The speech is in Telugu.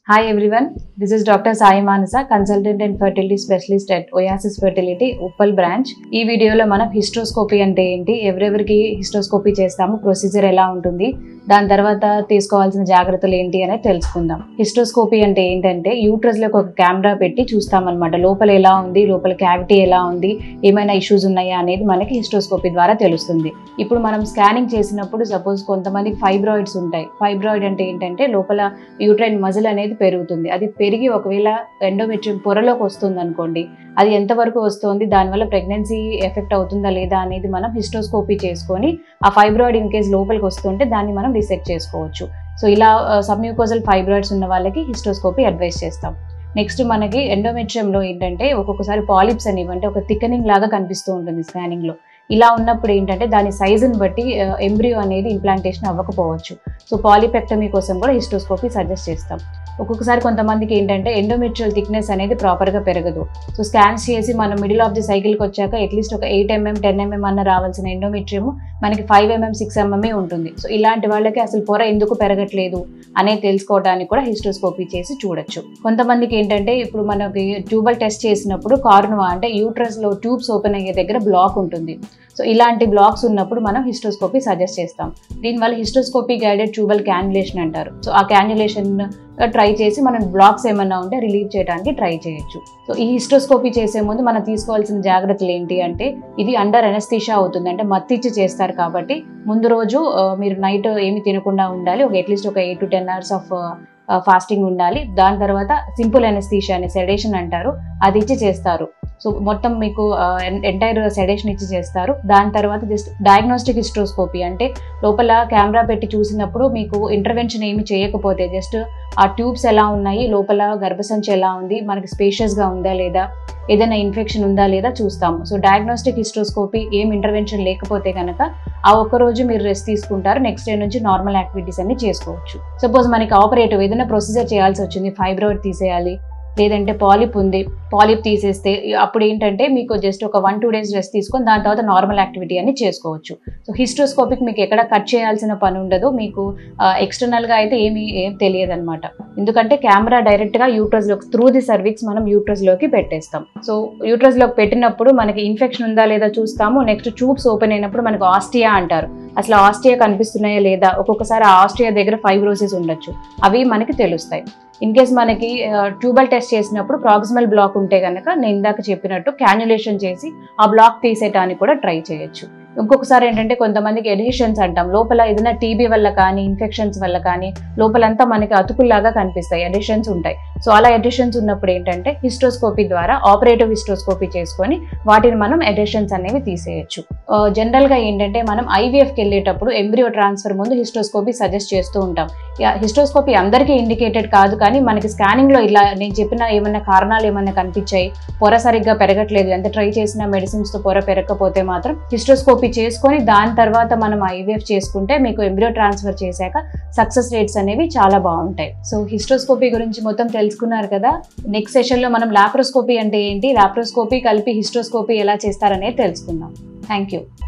Hi everyone, this is Dr. Sai Manasa, consultant and fertility specialist at Oasis Fertility, Uppal branch ఈ వీడియోలో మనం హిస్ట్రోస్కోపీ అంటే ఏంటి ఎవరెవరికి హిస్ట్రోస్కోపీ చేస్తాము ప్రొసీజర్ ఎలా ఉంటుంది దాని తర్వాత తీసుకోవాల్సిన జాగ్రత్తలు ఏంటి అనేది తెలుసుకుందాం హిస్ట్రోస్కోపీ అంటే ఏంటంటే యూట్రస్ లోకి ఒక కెమెరా పెట్టి చూస్తామన్నమాట లోపల ఎలా ఉంది లోపల క్యావిటీ ఎలా ఉంది ఏమైనా ఇష్యూస్ ఉన్నాయా అనేది మనకి హిస్ట్రోస్కోపీ ద్వారా తెలుస్తుంది ఇప్పుడు మనం స్కానింగ్ చేసినప్పుడు సపోజ్ కొంతమందికి ఫైబ్రాయిడ్స్ ఉంటాయి ఫైబ్రాయిడ్ అంటే ఏంటంటే లోపల యూట్రైన్ మజిల్ అనేది పెరుగుతుంది అది పెరిగి ఒకవేళ ఎండోమెట్రియం పొరలోకి వస్తుంది అనుకోండి అది ఎంతవరకు వస్తుంది దానివల్ల ప్రెగ్నెన్సీ ఎఫెక్ట్ అవుతుందా లేదా అనేది మనం హిస్టోస్కోపీ చేసుకొని ఆ ఫైబ్రాయిడ్ ఇన్ కేస్ లోపలికి వస్తుంటే దాన్ని మనం డిసెక్ట్ చేసుకోవచ్చు సో ఇలా సబ్మ్యూకోజల్ ఫైబ్రాయిడ్స్ ఉన్న వాళ్ళకి హిస్టోస్కోపీ అడ్వైస్ చేస్తాం నెక్స్ట్ మనకి ఎండోమెట్రియంలో ఏంటంటే ఒక్కొక్కసారి పాలిప్స్ అనేవి అంటే ఒక థికనింగ్ లాగా కనిపిస్తూ ఉంటుంది స్కానింగ్లో ఇలా ఉన్నప్పుడు ఏంటంటే దాని సైజుని బట్టి ఎంబ్రియో అనేది ఇంప్లాంటేషన్ అవ్వకపోవచ్చు సో పాలిపెక్టమీ కోసం కూడా హిస్టోస్కోపీ సజెస్ట్ చేస్తాం ఒక్కొక్కసారి కొంతమందికి ఏంటంటే ఎండోమెట్రియల్ థిక్నెస్ అనేది ప్రాపర్గా పెరగదు సో స్కాన్స్ చేసి మనం మిడిల్ ఆఫ్ ది సైకిల్కి వచ్చాక అట్లీస్ట్ ఒక ఎయిట్ ఎంఎం టెన్ ఎంఎం అన్న రావాల్సిన ఎండోమెట్రియం మనకి ఫైవ్ ఎంఎం సిక్స్ ఎంఎంఏ ఉంటుంది సో ఇలాంటి వాళ్ళకి అసలు పొర ఎందుకు పెరగట్లేదు అనేది తెలుసుకోవడానికి కూడా హిస్టోస్కోపీ చేసి చూడొచ్చు కొంతమందికి ఏంటంటే ఇప్పుడు మనకి ట్యూబల్ టెస్ట్ చేసినప్పుడు కార్నువా అంటే యూట్రస్లో ట్యూబ్స్ ఓపెన్ అయ్యే దగ్గర బ్లాక్ ఉంటుంది సో ఇలాంటి బ్లాక్స్ ఉన్నప్పుడు మనం హిస్టోస్కోపీ సజెస్ట్ చేస్తాం దీనివల్ల హిస్టోస్కోపీ గైడెడ్ ట్యూబల్ క్యాన్యులేషన్ అంటారు సో ఆ క్యాన్యులేషన్ ట్రై చేసి మనం బ్లాక్స్ ఏమన్నా ఉంటే రిలీవ్ చేయడానికి ట్రై చేయొచ్చు సో ఈ హిస్టోస్కోపీ చేసే ముందు మనం తీసుకోవాల్సిన జాగ్రత్తలు ఏంటి అంటే ఇది అండర్ ఎనస్థీషా అవుతుంది అంటే మత్తిచ్చి చేస్తారు కాబట్టి ముందు రోజు మీరు నైట్ ఏమి తినకుండా ఉండాలి ఒక అట్లీస్ట్ ఒక eight to ten hours of fasting ఉండాలి దాని తర్వాత సింపుల్ ఎనస్థీషియా అని సెడేషన్ అంటారు అది ఇచ్చి చేస్తారు సో మొత్తం మీకు ఎంటైర్ సెడేషన్ ఇచ్చి చేస్తారు దాని తర్వాత జస్ట్ డయాగ్నోస్టిక్ హిస్ట్రోస్కోపీ అంటే లోపల కెమెరా పెట్టి చూసినప్పుడు మీకు ఇంటర్వెన్షన్ ఏమి చేయకపోతే జస్ట్ ఆ ట్యూబ్స్ ఎలా ఉన్నాయి లోపల గర్భసంచి ఎలా ఉంది మనకి స్పేషియస్గా ఉందా లేదా ఏదైనా ఇన్ఫెక్షన్ ఉందా లేదా చూస్తాము సో డయాగ్నోస్టిక్ హిస్ట్రోస్కోపీ ఏం ఇంటర్వెన్షన్ లేకపోతే కనుక ఆ ఒక్క రోజు మీరు రెస్ట్ తీసుకుంటారు నెక్స్ట్ డే నుంచి నార్మల్ యాక్టివిటీస్ అన్ని చేసుకోవచ్చు సపోజ్ మనకి ఆపరేటివ్ ఏదైనా ప్రొసీజర్ చేయాల్సి వచ్చింది ఫైబ్రాయిడ్ తీసేయాలి లేదంటే పాలిప్ ఉంది పాలిప్ తీసేస్తే అప్పుడు ఏంటంటే మీకు జస్ట్ ఒక వన్ టూ డేస్ రెస్ట్ తీసుకొని దాని తర్వాత నార్మల్ యాక్టివిటీ అని చేసుకోవచ్చు సో హిస్ట్రోస్కోపిక్ మీకు ఎక్కడ కట్ చేయాల్సిన పని ఉండదు మీకు ఎక్స్టర్నల్గా అయితే ఏమి ఏం తెలియదు అనమాట ఎందుకంటే కెమెరా డైరెక్ట్గా యూట్రస్లోకి త్రూ ది సర్వీస్ మనం యూట్రస్లోకి పెట్టేస్తాం సో యూట్రస్లోకి పెట్టినప్పుడు మనకి ఇన్ఫెక్షన్ ఉందా లేదా చూస్తాము నెక్స్ట్ ట్యూబ్స్ ఓపెన్ అయినప్పుడు మనకు ఆస్టియా అంటారు అసలు ఆస్టియా కనిపిస్తున్నాయా లేదా ఒక్కొక్కసారి ఆ ఆస్ట్రియా దగ్గర ఫైబ్రోసిస్ ఉండొచ్చు అవి మనకి తెలుస్తాయి ఇన్ కేస్ మనకి ట్యూబల్ టెస్ట్ చేసినప్పుడు ప్రాక్సిమల్ బ్లాక్ ఉంటే కనుక నేను ఇందాక చెప్పినట్టు క్యాన్యులేషన్ చేసి ఆ బ్లాక్ తీసేయటానికి కూడా ట్రై చేయొచ్చు ఇంకొకసారి ఏంటంటే కొంతమందికి ఎడిషన్స్ అంటాం లోపల ఏదైనా టీబీ వల్ల కానీ ఇన్ఫెక్షన్స్ వల్ల కానీ లోపలంతా మనకి అతుకుల్లాగా కనిపిస్తాయి ఎడిషన్స్ ఉంటాయి సో అలా ఎడిషన్స్ ఉన్నప్పుడు ఏంటంటే హిస్టోస్కోపీ ద్వారా ఆపరేటివ్ హిస్టోస్కోపీ చేసుకొని వాటిని మనం ఎడిషన్స్ అనేవి తీసేయచ్చు జనరల్గా ఏంటంటే మనం ఐవీఎఫ్కి వెళ్ళేటప్పుడు ఎంబ్రియో ట్రాన్స్ఫర్ ముందు హిస్టోస్కోపీ సజెస్ట్ చేస్తూ ఉంటాం హిస్టోస్కోపీ అందరికీ ఇండికేటెడ్ కాదు కానీ మనకి స్కానింగ్లో ఇలా నేను చెప్పిన ఏమైనా కారణాలు ఏమైనా కనిపించాయి పొర సరిగ్గా పెరగట్లేదు ఎంత ట్రై చేసినా మెడిసిన్స్తో పొర పెరగకపోతే మాత్రం హిస్టోస్కోపీ చేసుకొని దాని తర్వాత మనం ఐవీఎఫ్ చేసుకుంటే మీకు ఎంబ్రియో ట్రాన్స్ఫర్ చేశాక సక్సెస్ రేట్స్ అనేవి చాలా బాగుంటాయి సో హిస్టోస్కోపీ గురించి మొత్తం తెలుసుకున్నారు కదా నెక్స్ట్ సెషన్లో మనం లాప్రోస్కోపీ అంటే ఏంటి లాప్రోస్కోపీ కలిపి హిస్టోస్కోపీ ఎలా చేస్తారనేది తెలుసుకుందాం థ్యాంక్ యూ